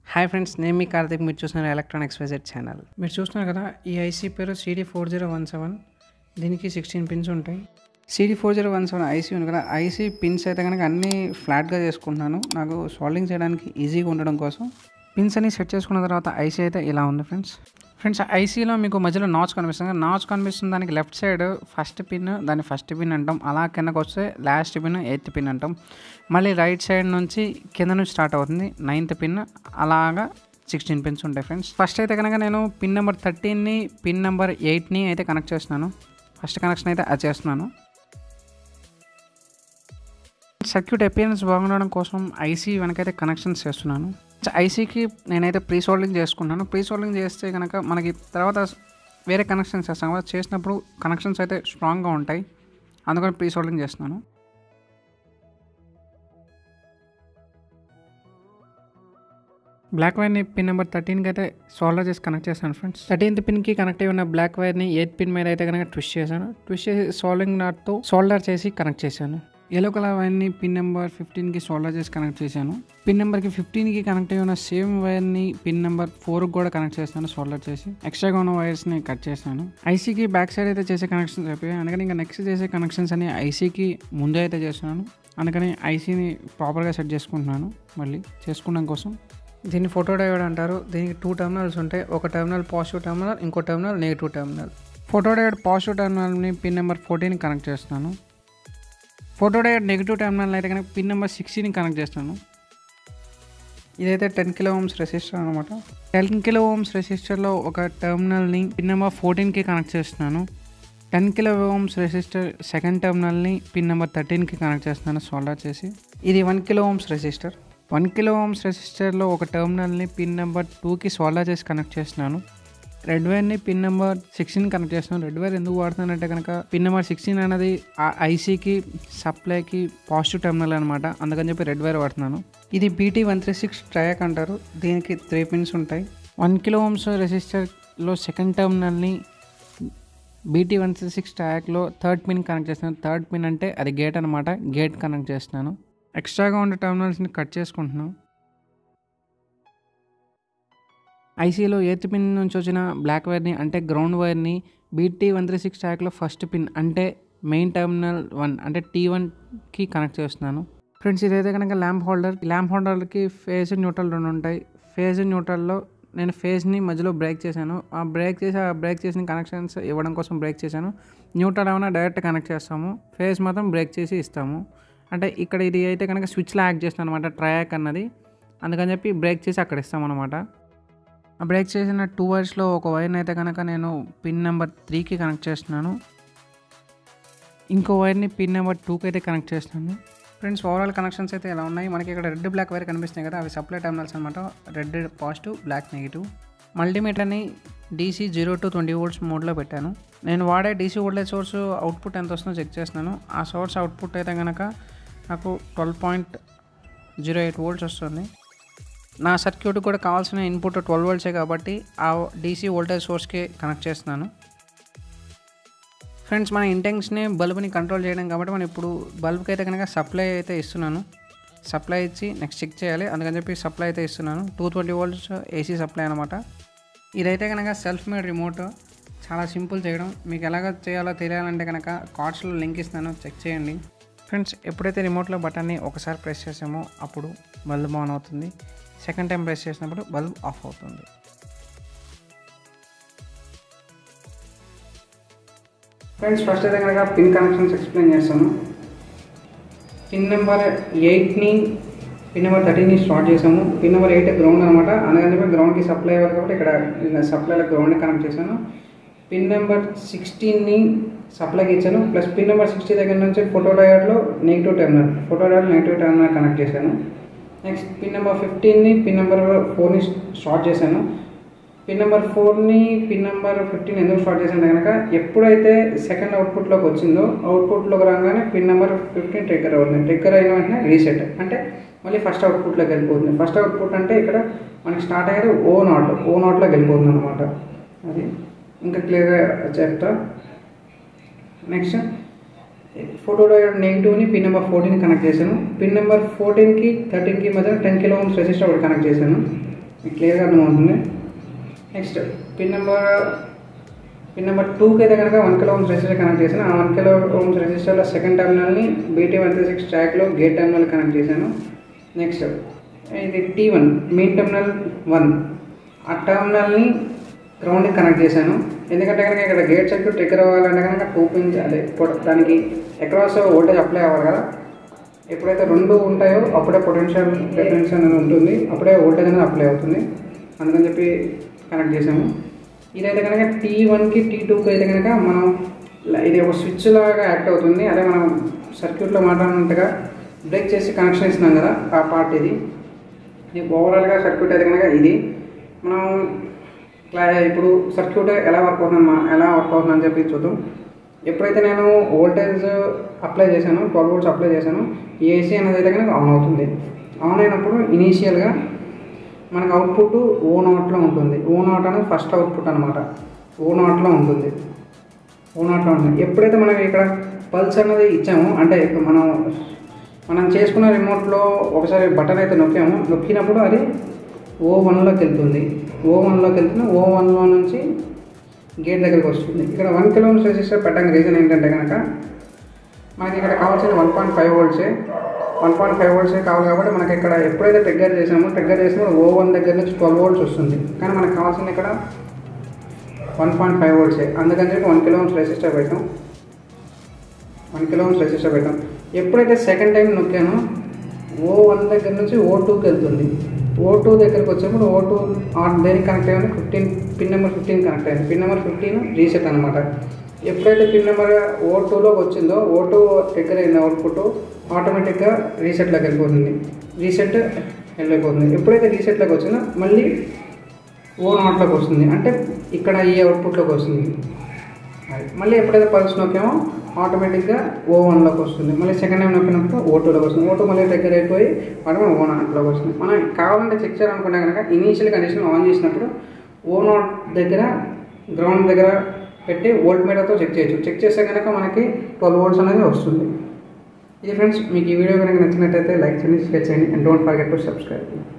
Hi friends నేను మీ కార్తిక్ మీరు చూస్తున్నారు ఎలక్ట్రానిక్స్ వైజెడ్ ఛానల్ మీరు చూస్తున్నారు కదా ఈ ఐసీ పేరు CD four zero one seven దీనికి సిక్స్టీన్ పిన్స్ ఉంటాయి CD four zero one seven IC ఉంది కదా ఐసీ పిన్స్ అయితే కనుక అన్నీ ఫ్లాట్గా చేసుకుంటున్నాను నాకు సాల్వింగ్ చేయడానికి ఈజీగా ఉండడం కోసం పిన్స్ అన్ని సెట్ చేసుకున్న తర్వాత ఐసీ అయితే ఇలా ఉంది ఫ్రెండ్స్ ఫ్రెండ్స్ ఐసీలో మీకు మధ్యలో నాచ్ కనిపిస్తుంది నాచ్ కనిపిస్తుంది దానికి లెఫ్ట్ సైడ్ ఫస్ట్ పిన్ దాన్ని ఫస్ట్ పిన్ అంటాం అలా కిందకు వస్తే లాస్ట్ పిన్ ఎయిత్ పిన్ అంటాం మళ్ళీ రైట్ సైడ్ నుంచి కింద నుంచి స్టార్ట్ అవుతుంది నైన్త్ పిన్ అలాగా సిక్స్టీన్ పిన్స్ ఉంటాయి ఫ్రెండ్స్ ఫస్ట్ అయితే కనుక నేను పిన్ నెంబర్ థర్టీన్ని పిన్ నెంబర్ ఎయిట్ని అయితే కనెక్ట్ చేస్తున్నాను ఫస్ట్ కనెక్షన్ అయితే అది చేస్తున్నాను సర్క్యూట్ అపియరెన్స్ బాగుండడం కోసం ఐసీ వెనకైతే కనెక్షన్స్ చేస్తున్నాను ఐసీకి నేనైతే ప్రీ సోల్డింగ్ చేసుకున్నాను ప్రీ సోల్డింగ్ చేస్తే కనుక మనకి తర్వాత వేరే కనెక్షన్స్ చేస్తాం కదా చేసినప్పుడు కనెక్షన్స్ అయితే స్ట్రాంగ్గా ఉంటాయి అందుకని ప్రీ సోల్డింగ్ చేస్తున్నాను బ్లాక్ వైర్ని పిన్ నెంబర్ థర్టీన్కి అయితే సోల్డర్ చేసి కనెక్ట్ చేశాను ఫ్రెండ్స్ థర్టీన్త్ పిన్కి కనెక్ట్ అయి ఉన్న బ్లాక్ వైర్ని ఎయిత్ పిన్ మీద అయితే కనుక ట్విస్ట్ చేశాను ట్విస్ట్ చేసి సోల్డింగ్ నాట్తో సోల్డర్ చేసి కనెక్ట్ చేశాను ఎల్లో కలర్ వైర్ని పిన్ నెంబర్ ఫిఫ్టీన్కి సోల్డర్ చేసి కనెక్ట్ చేశాను పిన్ నెంబర్కి ఫిఫ్టీన్కి కనెక్ట్ అయి ఉన్న సేమ్ వైర్ని పిన్ నెంబర్ ఫోర్కి కూడా కనెక్ట్ చేస్తాను సోల్డర్ చేసి ఎక్స్ట్రాగా ఉన్న వైర్స్ని కట్ చేశాను ఐసీకి బ్యాక్ సైడ్ అయితే చేసే కనెక్షన్స్ అయిపోయాయి అందుకని ఇంకా నెక్స్ట్ చేసే కనెక్షన్స్ అని ఐసీకి ముందే అయితే చేస్తున్నాను అందుకని ఐసీని ప్రాపర్గా సెట్ చేసుకుంటున్నాను మళ్ళీ చేసుకోవడం కోసం దీన్ని ఫోటో డయోడ్ అంటారు దీనికి టూ టర్మినల్స్ ఉంటాయి ఒక టర్మినల్ పాజిటివ్ టర్మినల్ ఇంకో terminal negative terminal photo diode positive టర్మినల్ని పిన్ నెంబర్ ఫోర్టీన్ కనెక్ట్ చేస్తున్నాను ఫోటో డయోడ్ నెగిటివ్ టర్మినల్ అయితే కనుక పిన్ నెంబర్ సిక్స్టీన్ కనెక్ట్ చేస్తాను ఇదైతే టెన్ కిలో ఓమ్స్ రెసిస్టర్ అనమాట టెన్ కిలో ఓమ్స్ రెసిస్టర్లో ఒక టర్మినల్ని పిన్ నెంబర్ ఫోర్టీన్కి కనెక్ట్ చేస్తున్నాను ten kilo ohms resistor second టర్మినల్ని పిన్ నెంబర్ థర్టీన్కి కనెక్ట్ చేస్తున్నాను సోల్డర్ చేసి ఇది one kilo ohms resistor one kilo ohms రెసిస్టర్లో ఒక టర్మినల్ని పిన్ నెంబర్ టూకి సోల్డర్ చేసి కనెక్ట్ చేస్తున్నాను రెడ్ వైర్ని పిన్ నెంబర్ సిక్స్టీన్ కనెక్ట్ చేస్తున్నాను రెడ్ వైర్ ఎందుకు వాడుతున్నానంటే కనుక పిన్ నెంబర్ సిక్స్టీన్ అనేది ఆ ఐసీకి సప్లైకి పాజిటివ్ టర్మినల్ అనమాట అందుకని చెప్పి రెడ్ వైర్ వాడుతున్నాను ఇది BT one three six triac అంటారు దీనికి త్రీ పిన్స్ ఉంటాయి వన్ కిలో ఓమ్స్ రెసిస్టర్లో సెకండ్ టర్మినల్ని బీటీ వన్ త్రీ సిక్స్ ట్రయాక్లో థర్డ్ పిన్ కనెక్ట్ చేస్తున్నాను థర్డ్ పిన్ అంటే అది గేట్ అనమాట గేట్ కనెక్ట్ చేస్తున్నాను ఎక్స్ట్రాగా ఉండే టర్మినల్స్ని కట్ చేసుకుంటున్నాను ఐసీలో ఎయిత్ పిన్ నుంచి వచ్చిన బ్లాక్ వైర్ని అంటే గ్రౌండ్ వైర్ని బీటీ వన్ త్రీ సిక్స్ ట్రాక్లో ఫస్ట్ పిన్ అంటే మెయిన్ టర్మినల్ వన్ అంటే టీ వన్కి కనెక్ట్ చేస్తున్నాను ఫ్రెండ్స్ ఇదైతే కనుక ల్యాంప్ హోల్డర్ ల్యాంప్ హోల్డర్కి ఫేజ్ న్యూట్రల్ రెండు ఉంటాయి ఫేజ్ న్యూట్రల్లో నేను ఫేజ్ని మధ్యలో బ్రేక్ చేశాను ఆ బ్రేక్ చేసి ఆ బ్రేక్ చేసిన కనెక్షన్స్ ఇవ్వడం కోసం బ్రేక్ చేశాను న్యూట్రల్ ఏమైనా డైరెక్ట్ కనెక్ట్ చేస్తాము ఫేజ్ మాత్రం బ్రేక్ చేసి ఇస్తాము అంటే ఇక్కడ ఇది అయితే కనుక స్విచ్లో యాక్ట్ చేస్తాను అనమాట ట్రయాక్ అన్నది అందుకని చెప్పి బ్రేక్ చేసి అక్కడ ఇస్తామన్నమాట ఆ బ్రేక్ చేసిన టూ వైర్స్లో ఒక వైర్ని అయితే కనుక నేను పిన్ నెంబర్ త్రీకి కనెక్ట్ చేస్తున్నాను ఇంకో వైర్ని పిన్ నెంబర్ టూకి అయితే కనెక్ట్ చేస్తున్నాను ఫ్రెండ్స్ ఓవరాల్ కనెక్షన్స్ అయితే ఎలా ఉన్నాయి మనకి ఇక్కడ రెడ్ బ్లాక్ వైర్ కనిపిస్తున్నాయి కదా అవి సప్లై టర్మినల్స్ అనమాట రెడ్ పాజిటివ్ బ్లాక్ నెగిటివ్ మల్టీమీటర్ని DC zero to twenty volts మోడ్లో పెట్టాను నేను వాడే డీసీ వోల్టేజ్ సోర్స్ అవుట్పుట్ ఎంత వస్తుందో చెక్ చేస్తున్నాను ఆ సోర్స్ అవుట్పుట్ అయితే కనుక నాకు twelve point zero eight volts వస్తుంది నా సర్క్యూట్ కూడా కావాల్సిన ఇన్పుట్ ట్వెల్వ్ వోల్ట్సే కాబట్టి ఆ డీసీ వోల్టేజ్ సోర్స్కి కనెక్ట్ చేస్తున్నాను ఫ్రెండ్స్ మన ఇంటెన్స్ని బల్బ్ని కంట్రోల్ చేయడం కాబట్టి మనం ఇప్పుడు బల్బ్కి అయితే కనుక సప్లై అయితే ఇస్తున్నాను సప్లై ఇచ్చి నెక్స్ట్ చెక్ చేయాలి అందుకని చెప్పి సప్లై అయితే ఇస్తున్నాను two twenty volts AC supply అనమాట ఇదైతే కనుక సెల్ఫ్ మేడ్ రిమోట్ చాలా సింపుల్ చేయడం మీకు ఎలాగ చేయాలో తెలియాలంటే కనుక కార్డ్స్లో లింక్ ఇస్తాను చెక్ చేయండి ఫ్రెండ్స్ ఎప్పుడైతే రిమోట్లో బటన్ని ఒకసారి ప్రెస్ చేసామో అప్పుడు బల్బ్ ఆన్ అవుతుంది సెకండ్ టైం ప్రెస్ చేసినప్పుడు బల్బ్ ఆఫ్ అవుతుంది ఫ్రెండ్స్ ఫస్ట్ అయితే కనుక పిన్ కనెక్షన్స్ ఎక్స్ప్లెయిన్ చేస్తాను పిన్ నెంబర్ ఎయిట్ని పిన్ నెంబర్ థర్టీని స్టార్ట్ చేసాము పిన్ నెంబర్ ఎయిట్ గ్రౌండ్ అనమాట అందుకని చెప్పి గ్రౌండ్కి సప్లై అవ్వాలి కాబట్టి ఇక్కడ సప్లైలో గ్రౌండ్ని కనెక్ట్ చేశాను పిన్ నెంబర్ సిక్స్టీన్ని సప్లైకి ఇచ్చాను ప్లస్ పిన్ నెంబర్ సిక్స్టీ దగ్గర నుంచి ఫోటో డయోడ్లో negative terminal photo diode negative terminal connect చేశాను నెక్స్ట్ పిన్ నెంబర్ ఫిఫ్టీన్ని పిన్ నెంబర్ ఫోర్ని స్టార్ట్ చేశాను పిన్ నెంబర్ ఫోర్ని పిన్ నెంబర్ ఫిఫ్టీన్ ఎందుకు స్టార్ట్ చేశాను కనుక ఎప్పుడైతే సెకండ్ అవుట్పుట్లోకి వచ్చిందో అవుట్పుట్లోకి రాగానే పిన్ నెంబర్ ఫిఫ్టీన్ ట్రిగ్గర్ అవుతుంది ట్రిగ్గర్ అయిన వెంటనే రీసెట్ అంటే మళ్ళీ ఫస్ట్ అవుట్పుట్లోకి వెళ్ళిపోతుంది ఫస్ట్ అవుట్పుట్ అంటే ఇక్కడ మనకి స్టార్ట్ అయ్యేది ఓ నాట్ ఓ నాట్లోకి వెళ్ళిపోతుంది అనమాట అది ఇంకా క్లియర్గా చెప్తా నెక్స్ట్ ఫోటో డయోడ్ నెగిటివ్ని పిన్ నెంబర్ ఫోర్టీన్ కనెక్ట్ చేశాను పిన్ నెంబర్ ఫోర్టీన్కి థర్టీన్కి మధ్య టెన్ కిలో ఓమ్స్ రెసిస్టర్ ఒకటి కనెక్ట్ చేశాను మీకు క్లియర్గా అర్థమవుతుంది next pin number pin number టూకి అయితే కనుక one kilo ohms resistor connect చేశాను ఆ వన్ కిలో ఓమ్స్ రెసిస్టర్లో సెకండ్ టర్మినల్ని బీటీ వన్ త్రీ సిక్స్ ట్రాక్లో గేట్ టర్మినల్ కనెక్ట్ చేశాను నెక్స్ట్ ఇది T one main terminal one ఆ టర్మినల్ని గ్రౌండ్కి కనెక్ట్ చేశాను ఎందుకంటే కనుక ఇక్కడ గేట్ సర్క్యూట్ ట్రిగ్గర్ అవ్వాలంటే కనుక టూ పిన్స్ అదే పొట- దానికి అక్రాస్ వోల్టేజ్ అప్లై అవ్వాలి కదా ఎప్పుడైతే రెండు ఉంటాయో అప్పుడే పొటెన్షియల్ డిఫరెన్స్ అనేది ఉంటుంది అప్పుడే వోల్టేజ్ అనేది అప్లై అవుతుంది అందుకని చెప్పి కనెక్ట్ చేసాము ఇదైతే కనుక టీ వన్కి టీ టూకి అయితే కనుక మనం ల- ఇది ఒక స్విచ్ లాగా యాక్ట్ అవుతుంది అదే మనం సర్క్యూట్లో మాట్లాడినట్టుగా బ్రేక్ చేసి కనెక్షన్ ఇస్తున్నాం కదా ఆ పార్ట్ ఇది ఇది ఓవరాల్గా సర్క్యూట్ అయితే కనుక ఇది మనం క్లా ఇప్పుడు సర్క్యూట్ ఎలా వర్క్ అవుతుందమ్మా ఎలా వర్క్ అవుతుందని చెప్పి చూద్దాం ఎప్పుడైతే నేను వోల్టేజ్ అప్లై చేశాను ట్వెల్వ్ వోల్ట్స్ అప్లై చేశాను ఏసీ అనేది అయితే కనుక ఆన్ అవుతుంది ఆన్ అయినప్పుడు ఇనీషియల్గా మనకు అవుట్పుట్ ఓ నాట్లో ఉంటుంది ఓ నాట్ అనేది ఫస్ట్ అవుట్పుట్ అనమాట ఓ నాట్లో ఉంటుంది ఓ నాట్లో ఉంటుంది ఎప్పుడైతే మనం ఇక్కడ పల్స్ అనేది ఇచ్చామో అంటే ఇప్పుడు మనం మనం చేసుకున్న రిమోట్లో ఒకసారి బటన్ అయితే నొక్కాము నొక్కినప్పుడు అది ఓ వన్లోకి వెళ్తుంది ఓ వన్లోకి వెళ్తుంది ఓ వన్లో నుంచి గేట్ దగ్గరికి వస్తుంది ఇక్కడ వన్ కిలోమీటర్ రెసిస్టర్ పెట్టడానికి రీజన్ ఏంటంటే కనుక మనకి ఇక్కడ కావాల్సిన వన్ పాయింట్ ఫైవ్ వోల్ట్సే వన్ పాయింట్ ఫైవ్ వోల్ట్సే కావాలి కాబట్టి మనకి ఇక్కడ ఎప్పుడైతే ట్రిగ్గర్ చేసామో ట్రిగ్గర్ చేసినప్పుడు ఓ వన్ దగ్గర నుంచి ట్వెల్వ్ వోల్ట్స్ వస్తుంది కానీ మనకు కావాల్సింది ఇక్కడ వన్ పాయింట్ ఫైవ్ వోల్ట్సే అందుకని చెప్పి వన్ కిలోమీటర్ రెసిస్టర్ పెట్టాం వన్ కిలోమీటర్ రెసిస్టర్ పెట్టాం ఎప్పుడైతే సెకండ్ టైం నొక్కానో ఓ వన్ దగ్గర నుంచి ఓ టూకి వెళ్తుంది ఓ టూ దగ్గరికి వచ్చినప్పుడు ఓ టూ దేనికి కనెక్ట్ అయ్యింది fifteen pin number fifteen connect అయింది పిన్ నెంబర్ ఫిఫ్టీన్ రీసెట్ అనమాట ఎప్పుడైతే పిన్ నెంబర్ ఓ టూలోకి వచ్చిందో ఓ టూ దగ్గర అయింది అవుట్పుట్ ఆటోమేటిక్గా రీసెట్లోకి వెళ్ళిపోతుంది రీసెట్ వెళ్ళిపోతుంది ఎప్పుడైతే రీసెట్లోకి వచ్చిందో మళ్ళీ ఓ నాట్లోకి వస్తుంది అంటే ఇక్కడ ఈ అవుట్పుట్లోకి వస్తుంది అది. మళ్ళీ ఎప్పుడైతే పల్స్ నొక్కామో ఆటోమేటిక్గా ఓ వన్లోకి వస్తుంది మళ్ళీ సెకండ్ టైం నొక్కినప్పుడు ఓ టూలోకి వస్తుంది ఓ టూ మళ్ళీ దగ్గర అయిపోయి వాటి ఓ నాట్లోకి వస్తుంది మనం కావాలంటే చెక్ చేయాలనుకుంటే కనుక ఇనీషియల్ కండిషన్ ఆన్ చేసినప్పుడు ఓ నాట్ దగ్గర గ్రౌండ్ దగ్గర పెట్టి వోల్ట్ మీటర్తో చెక్ చేయొచ్చు చెక్ చేస్తే కనుక మనకి ట్వెల్వ్ వోల్ట్స్ అనేది వస్తుంది ఇది ఫ్రెండ్స్ మీకు ఈ వీడియో కనుక నచ్చినట్టయితే లైక్ చేయండి షేర్ చేయండి and don't forget to subscribe